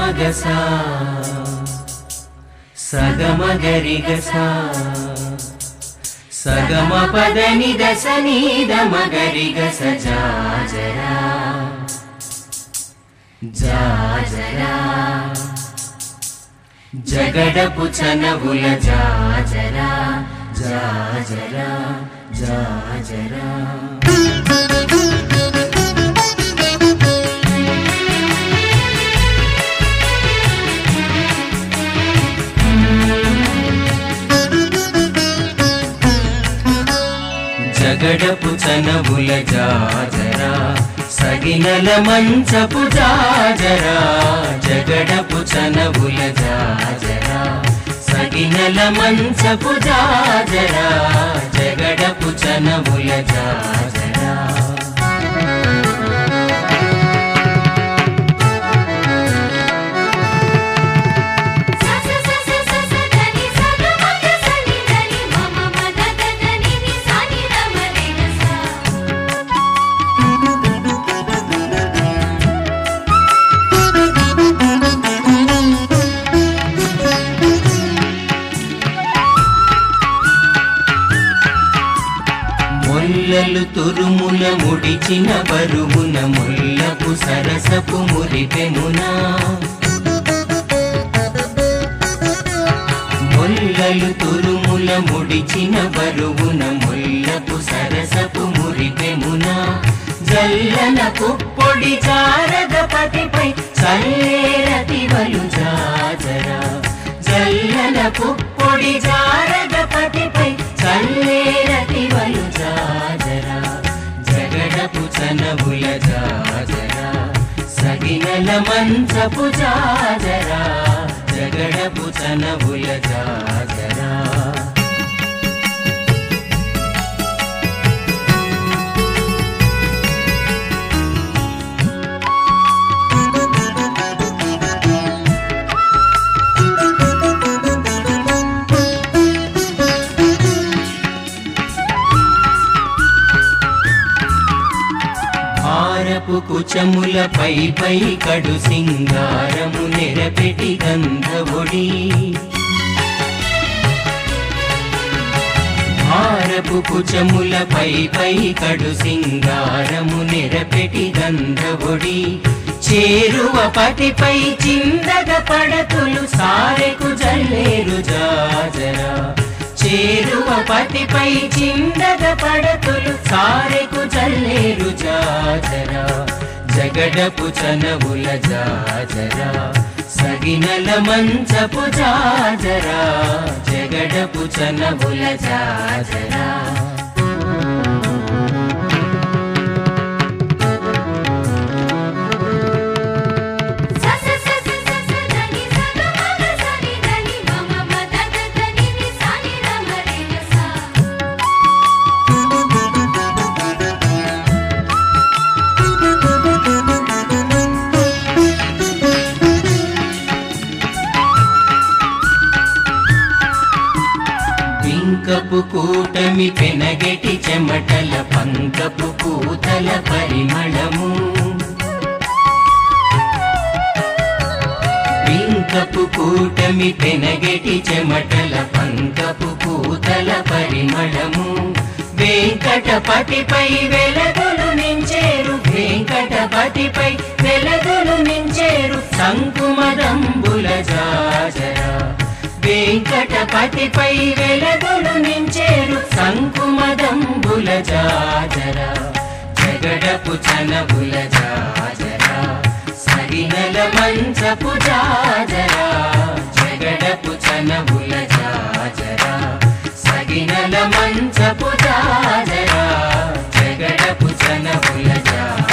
మగస సగమ గరిగస సగమ పదని దశ నీద మగరిగస జాజరా జాజరా జగడపు చనవుల జాజరా జాజరా జాజరా జగడపు చనవుల జాజరా సగినల మంచపు జాజరా జగడపు చనవుల జాజరా సగినల మంచపు జాజరా జగడపు చనవుల జాజరా స స స స స స దని స గ మ గ స ని దని మ మ మ ద ద ద ని ని స ని ర మ రి గ స మొల్లలు తురుముల ముడిచిన బరువున ముల్లపు సరసపు మురిపెమునా మొల్లలు తురుముల ముడిచిన బరువున ముల్లపు సరసపు మురిపెమునా జల్లన పుప్పొడి జారద పతిపై చల్లేరతి వలు జాజరా జల్లన పుప్పొడి జారద పతిపై చల్లేరతి వలు జాజరా జగడపు చనవుల జాజరా సగినల మంచపు జాజరా జగడపు చనవుల జాజరా హారపు కుచముల పై పై కడు సింగారము నెరపెటి గంధవుడి హారపు కుచముల పై పై కడు సింగారము నెరపెటి గంధవుడి చేరువ పటిపై చిందగ పడతులు సారెకు జల్లేరు జాజరా చేరువ పతిపై చిందగ పడతులు సారెకు జల్లేరు జాజరా జగడపు చనవుల జాజరా సగినల మంచపు జాజరా జగడపు చనవుల జాజరా స స స స స స దని స గ మ గ స ని దని మ మ మ ద ద ద ని ని స ని ర మ రి గ స పింకపు కూటమి పెనగెటి చెమటల పంకపు కూతల పరిమళము పింకపు కూటమి పెనగెటి చెమటల పంకపు కూతల పరిమళము వెంకటపతిపై వెలగొలు నించేరు వెంకటపతిపై వెలగొలు నించేరు సంకుమదంబుల జాజరా వెంకటపతిపై వెలగొలు నించేరు సంకుమదంబుల జాజరా జగడపు చనబుల జాజరా సరినల మంచపు జాజరా జగడపు చనబుల జాజరా సగినల మంచపు జాజరా జగడపు చనబుల జాజరా